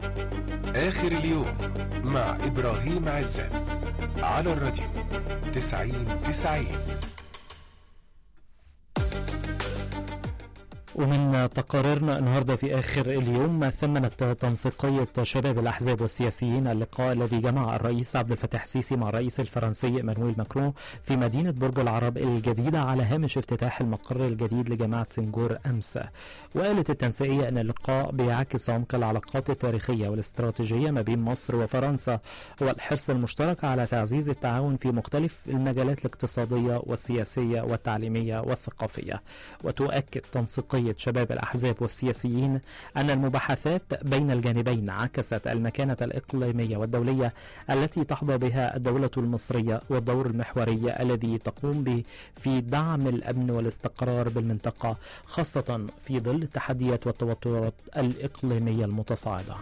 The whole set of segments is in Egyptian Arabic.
آخر اليوم مع إبراهيم عزت على الراديو تسعين تسعين ومن تقاريرنا النهارده في اخر اليوم ثمنت تنسيقيه شباب الاحزاب والسياسيين اللقاء الذي جمع الرئيس عبد الفتاح السيسي مع الرئيس الفرنسي ايمانويل ماكرون في مدينه برج العرب الجديده على هامش افتتاح المقر الجديد لجامعه سنغور امس. وقالت التنسيقيه ان اللقاء بيعكس عمق العلاقات التاريخيه والاستراتيجيه ما بين مصر وفرنسا والحرص المشترك على تعزيز التعاون في مختلف المجالات الاقتصاديه والسياسيه والتعليميه والثقافيه. وتؤكد تنسيقيه شباب الأحزاب والسياسيين أن المباحثات بين الجانبين عكست المكانة الإقليمية والدولية التي تحظى بها الدولة المصرية والدور المحوري الذي تقوم به في دعم الأمن والاستقرار بالمنطقة خاصة في ظل التحديات والتوترات الإقليمية المتصاعدة.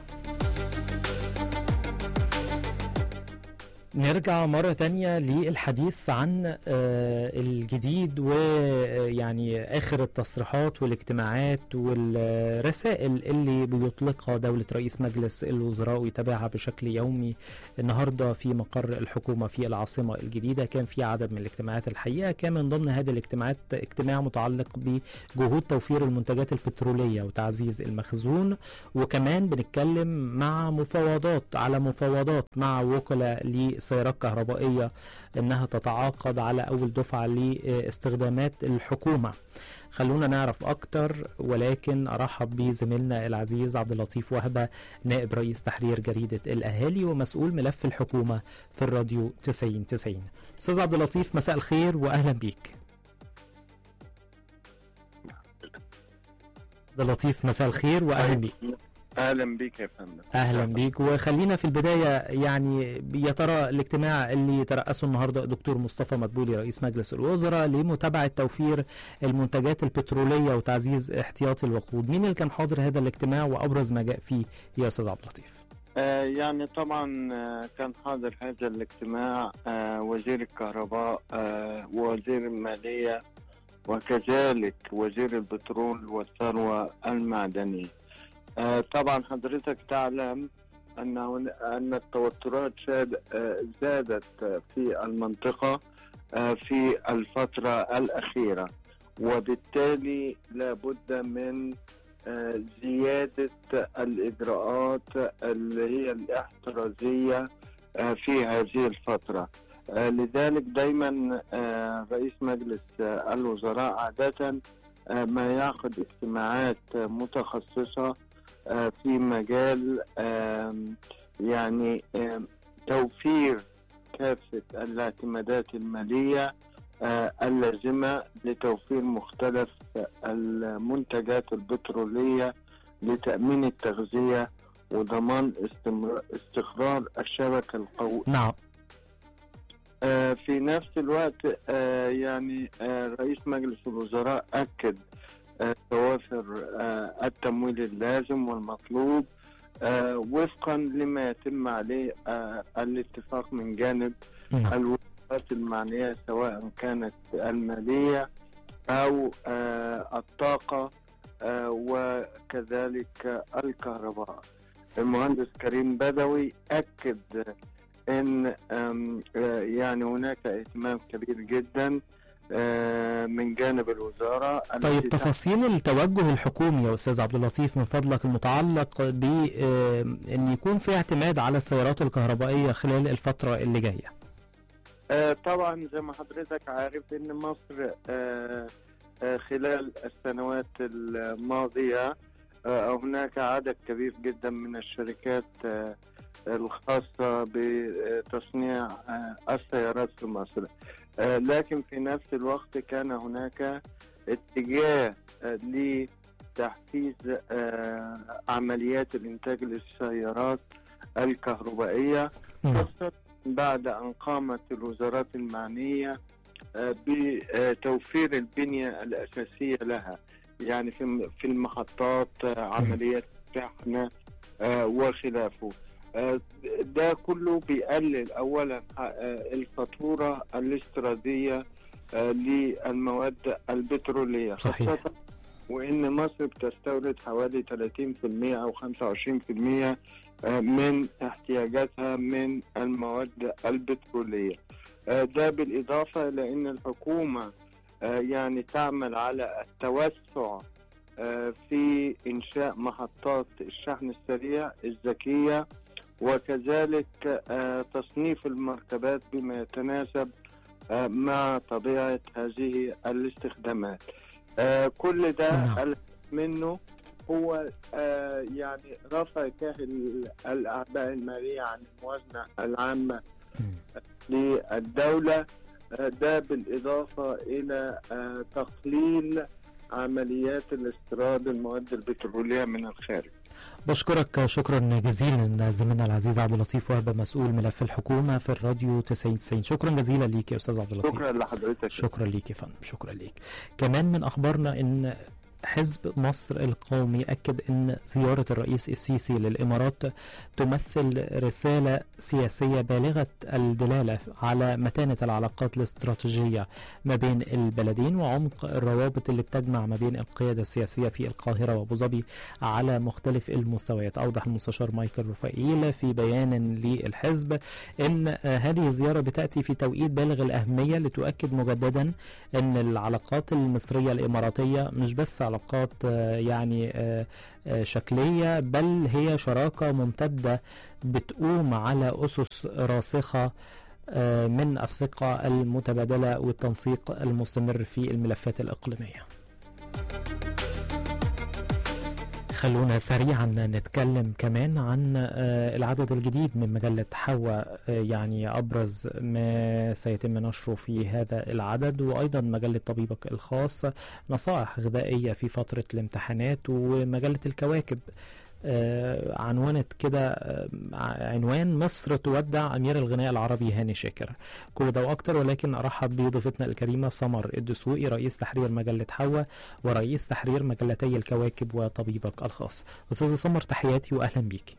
نرجع مرة تانية للحديث عن الجديد ويعني آخر التصريحات والاجتماعات والرسائل اللي بيطلقها دولة رئيس مجلس الوزراء ويتابعها بشكل يومي النهاردة في مقر الحكومة في العاصمة الجديدة كان في عدد من الاجتماعات الحقيقة كان من ضمن هذه الاجتماعات اجتماع متعلق بجهود توفير المنتجات البترولية وتعزيز المخزون وكمان بنتكلم مع مفاوضات على مفاوضات مع وكلاء سيارات كهربائية انها تتعاقد على اول دفعة لاستخدامات الحكومة خلونا نعرف اكتر ولكن ارحب بزميلنا العزيز عبد اللطيف وهبة نائب رئيس تحرير جريدة الاهالي ومسؤول ملف الحكومة في الراديو 90 90 استاذ عبد اللطيف مساء الخير واهلا بيك عبد اللطيف مساء الخير واهلا بيك اهلا بيك يا فندم اهلا بيك وخلينا في البدايه يعني يا ترى الاجتماع اللي ترأسه النهارده الدكتور مصطفى مدبولي رئيس مجلس الوزراء لمتابعه توفير المنتجات البتروليه وتعزيز احتياطي الوقود مين اللي كان حاضر هذا الاجتماع وابرز ما جاء فيه يا استاذ عبد اللطيف آه يعني طبعا آه كان حاضر هذا الاجتماع آه وزير الكهرباء آه ووزير الماليه وكذلك وزير البترول والثروه المعدنيه آه طبعا حضرتك تعلم ان ان التوترات زادت في المنطقه آه في الفتره الاخيره وبالتالي لابد من آه زياده الاجراءات اللي هي الاحترازيه في هذه الفتره لذلك دايما رئيس مجلس الوزراء عاده ما يعقد اجتماعات متخصصه في مجال يعني توفير كافة الاعتمادات المالية اللازمة لتوفير مختلف المنتجات البترولية لتأمين التغذية وضمان استقرار الشبكة القوية نعم في نفس الوقت يعني رئيس مجلس الوزراء أكد توافر التمويل اللازم والمطلوب وفقا لما يتم عليه الاتفاق من جانب الوزارات المعنية سواء كانت المالية أو الطاقة وكذلك الكهرباء المهندس كريم بدوي أكد أن يعني هناك اهتمام كبير جدا من جانب الوزاره طيب تفاصيل التوجه الحكومي يا استاذ عبد اللطيف من فضلك المتعلق بان يكون في اعتماد على السيارات الكهربائيه خلال الفتره اللي جايه. طبعا زي ما حضرتك عارف ان مصر خلال السنوات الماضيه هناك عدد كبير جدا من الشركات الخاصه بتصنيع السيارات في مصر. لكن في نفس الوقت كان هناك اتجاه لتحفيز عمليات الانتاج للسيارات الكهربائيه خاصه بعد ان قامت الوزارات المعنيه بتوفير البنيه الاساسيه لها يعني في المحطات عمليات شحن وخلافه ده كله بيقلل اولا الفاتوره الاستيراديه للمواد البتروليه صحيح. وإن مصر بتستورد حوالي 30% أو 25% آه، من احتياجاتها من المواد البترولية آه، ده بالإضافة إلى أن الحكومة آه، يعني تعمل على التوسع آه، في إنشاء محطات الشحن السريع الذكية وكذلك آه، تصنيف المركبات بما يتناسب آه، مع طبيعة هذه الاستخدامات آه، كل ده نعم. الهدف منه هو آه، يعني رفع كاهل الأعباء المالية عن الموازنة العامة مم. للدولة آه، ده بالإضافة إلى آه، تقليل عمليات الاستيراد المواد البترولية من الخارج بشكرك شكرا جزيلا زميلنا العزيز عبد اللطيف وهبه مسؤول ملف الحكومه في الراديو 90 90 شكرا جزيلا ليك يا استاذ عبد اللطيف شكرا لحضرتك شكرا ليك يا فندم شكرا ليك كمان من اخبارنا ان حزب مصر القومي أكد أن زيارة الرئيس السيسي للإمارات تمثل رسالة سياسية بالغة الدلالة على متانة العلاقات الاستراتيجية ما بين البلدين وعمق الروابط اللي بتجمع ما بين القيادة السياسية في القاهرة وأبو ظبي على مختلف المستويات أوضح المستشار مايكل رفائيل في بيان للحزب أن آه، هذه الزيارة بتأتي في توقيت بالغ الأهمية لتؤكد مجددا أن العلاقات المصرية الإماراتية مش بس علاقات آه، يعني آه، آه، شكلية بل هي شراكة ممتدة بتقوم على أسس راسخة آه، من الثقة المتبادلة والتنسيق المستمر في الملفات الإقليمية خلونا سريعا نتكلم كمان عن آه، العدد الجديد من مجلة حواء آه، يعني أبرز ما سيتم نشره في هذا العدد وأيضا مجلة طبيبك الخاص نصائح غذائية في فترة الامتحانات ومجلة الكواكب آه، عنونت كده آه، عنوان مصر تودع أمير الغناء العربي هاني شاكر كل ده وأكتر ولكن أرحب بضيفتنا الكريمة سمر الدسوقي رئيس تحرير مجلة حواء ورئيس تحرير مجلتي الكواكب وطبيبك الخاص أستاذة سمر تحياتي وأهلا بيك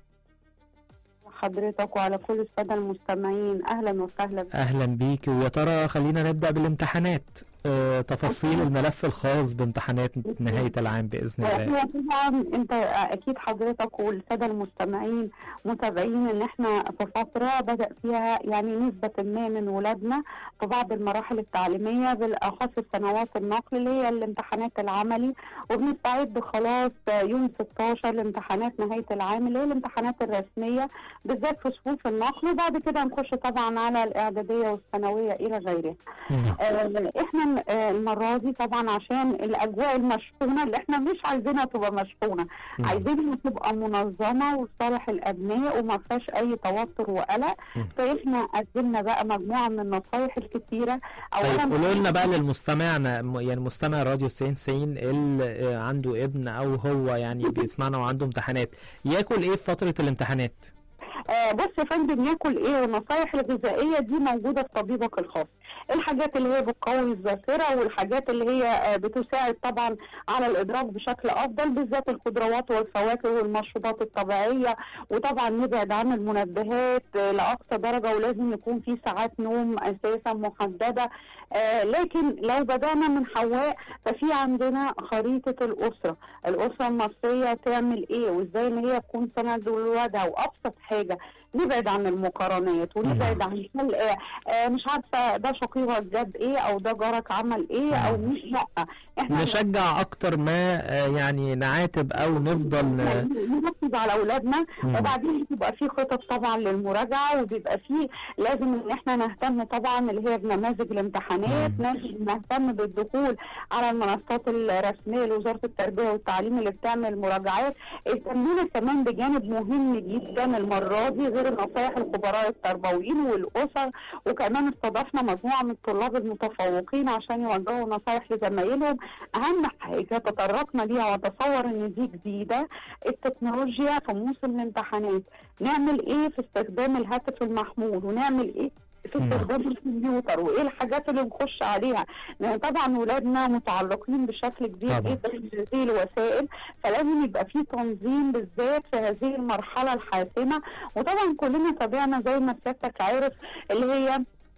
حضرتك وعلى كل السادة المستمعين أهلا وسهلا أهلا بيك ويا ترى خلينا نبدأ بالامتحانات آه، تفاصيل الملف الخاص بامتحانات نهاية العام بإذن الله احنا طبعا انت اكيد حضرتك والساده المستمعين متابعين ان احنا في فتره بدا فيها يعني نسبه ما من ولادنا في بعض المراحل التعليميه بالاخص في سنوات النقل اللي هي الامتحانات العملي وبنستعد خلاص يوم 16 لامتحانات نهايه العام اللي هي الامتحانات الرسميه بالذات في صفوف النقل وبعد كده نخش طبعا على الاعداديه والثانويه الى غيرها. نعم. آه، احنا آه، المره دي طبعا عشان الاجواء المشحونه اللي احنا مش عايزينها تبقى مشحونه نعم. عايزينها تبقى منظمه وصالح الابناء وما فيهاش اي توتر وقلق مم. فاحنا قدمنا بقى مجموعه من النصايح الكتيره طيب قولوا لنا بقى للمستمعنا م- يعني مستمع راديو 90 90 اللي آه، عنده ابن او هو يعني بيسمعنا وعنده امتحانات ياكل ايه في فترة الامتحانات؟ آه بص يا فندم ياكل ايه والنصايح الغذائيه دي موجوده في طبيبك الخاص الحاجات اللي هي بتقوي الذاكره والحاجات اللي هي آه بتساعد طبعا على الادراك بشكل افضل بالذات الخضروات والفواكه والمشروبات الطبيعيه وطبعا نبعد عن المنبهات آه لاقصى درجه ولازم يكون في ساعات نوم اساسا محدده آه لكن لو بدانا من حواء ففي عندنا خريطه الاسره الاسره المصريه تعمل ايه وازاي ان هي تكون سند لولادها وابسط حاجه نبعد عن المقارنات ونبعد عن كل آه آه مش عارفه ده شقيقك جاب ايه او ده جارك عمل ايه او مش لا احنا نشجع اكتر ما آه، يعني نعاتب او نفضل ن- نركز على اولادنا مم. وبعدين بيبقى في خطط طبعا للمراجعه وبيبقى في لازم ان احنا نهتم طبعا اللي هي بنماذج الامتحانات مم. لازم نهتم بالدخول على المنصات الرسميه لوزاره التربيه والتعليم اللي بتعمل مراجعات اهتمينا كمان بجانب مهم جدا المره دي غير النصائح الخبراء التربويين والاسر وكمان استضفنا مجموعه من الطلاب المتفوقين عشان يوجهوا نصائح لزمايلهم اهم حاجه تطرقنا ليها واتصور ان دي جديده التكنولوجيا في موسم الامتحانات نعمل ايه في استخدام الهاتف المحمول ونعمل ايه في نعم. استخدام الكمبيوتر وايه الحاجات اللي نخش عليها لان طبعا ولادنا متعلقين بشكل كبير طبعا. جدا بهذه الوسائل فلازم يبقى في تنظيم بالذات في هذه المرحله الحاسمه وطبعا كلنا تابعنا زي ما سيادتك عارف اللي هي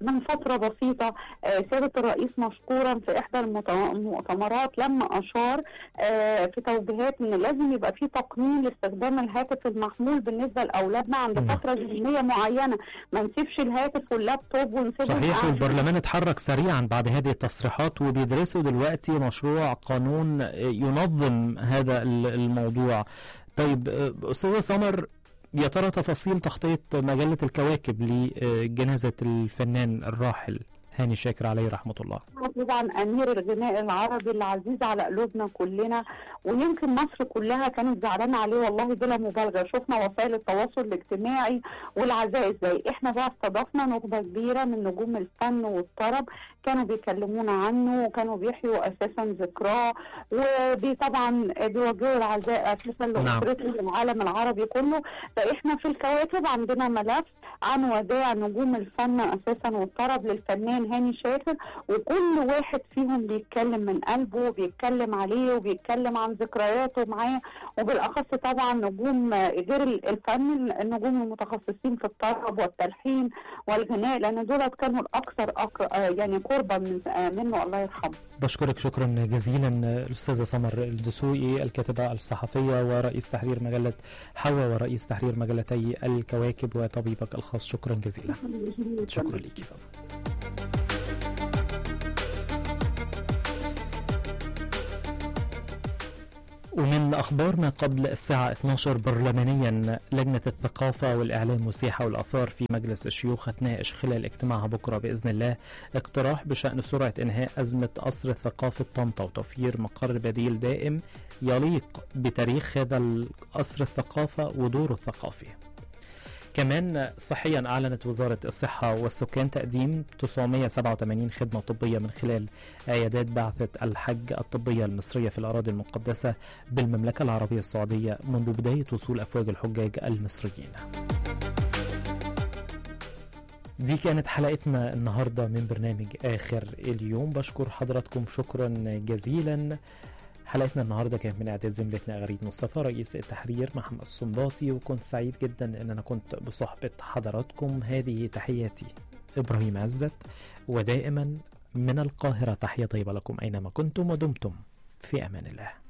من فترة بسيطة آه، سيادة الرئيس مشكورا في إحدى المت- المؤتمرات لما أشار آه، في توجيهات إن لازم يبقى في تقنين لاستخدام الهاتف المحمول بالنسبة لأولادنا عند نعم. فترة زمنية معينة ما نسيبش الهاتف واللابتوب ونسيبهم صحيح قاعدين. والبرلمان اتحرك سريعا بعد هذه التصريحات وبيدرسوا دلوقتي مشروع قانون ينظم هذا ال- الموضوع طيب آه، أستاذة سمر يا ترى تفاصيل تغطية مجلة الكواكب لجنازة الفنان الراحل هاني شاكر عليه رحمة الله طبعا امير الغناء العربي اللي عزيز على قلوبنا كلنا ويمكن مصر كلها كانت زعلانه عليه والله بلا مبالغه شفنا وسائل التواصل الاجتماعي والعزاء ازاي احنا بقى استضفنا نخبه كبيره من نجوم الفن والطرب كانوا بيكلمونا عنه وكانوا بيحيوا اساسا ذكراه وطبعا بيوجهوا العزاء اساسا نعم. لاسرته العالم العربي كله فاحنا في الكواكب عندنا ملف عن وداع نجوم الفن اساسا والطرب للفنان هاني شاكر وكل واحد فيهم بيتكلم من قلبه وبيتكلم عليه وبيتكلم عن ذكرياته معاه وبالاخص طبعا نجوم غير الفن النجوم المتخصصين في الطرب والتلحين والغناء لان دولت كانوا الاكثر أك... يعني قربا من... منه الله يرحمه. بشكرك شكرا جزيلا الأستاذة سمر الدسوقي الكاتبة الصحفية ورئيس تحرير مجلة حوا ورئيس تحرير مجلتي الكواكب وطبيبك الخاص شكرا جزيلا شكرا لك فندم ومن أخبارنا قبل الساعة 12 برلمانيا لجنة الثقافة والإعلام والسياحة والآثار في مجلس الشيوخ هتناقش خلال اجتماعها بكرة بإذن الله اقتراح بشأن سرعة إنهاء أزمة قصر ثقافة طنطا وتوفير مقر بديل دائم يليق بتاريخ هذا القصر الثقافة ودوره الثقافي كمان صحيا أعلنت وزارة الصحة والسكان تقديم 987 خدمة طبية من خلال عيادات بعثة الحج الطبية المصرية في الأراضي المقدسة بالمملكة العربية السعودية منذ بداية وصول أفواج الحجاج المصريين دي كانت حلقتنا النهاردة من برنامج آخر اليوم بشكر حضراتكم شكرا جزيلا حلقتنا النهارده كانت من اعداد زميلتنا غريب مصطفى رئيس التحرير محمد الصنباطي وكنت سعيد جدا ان انا كنت بصحبه حضراتكم هذه تحياتي ابراهيم عزت ودائما من القاهره تحيه طيبه لكم اينما كنتم ودمتم في امان الله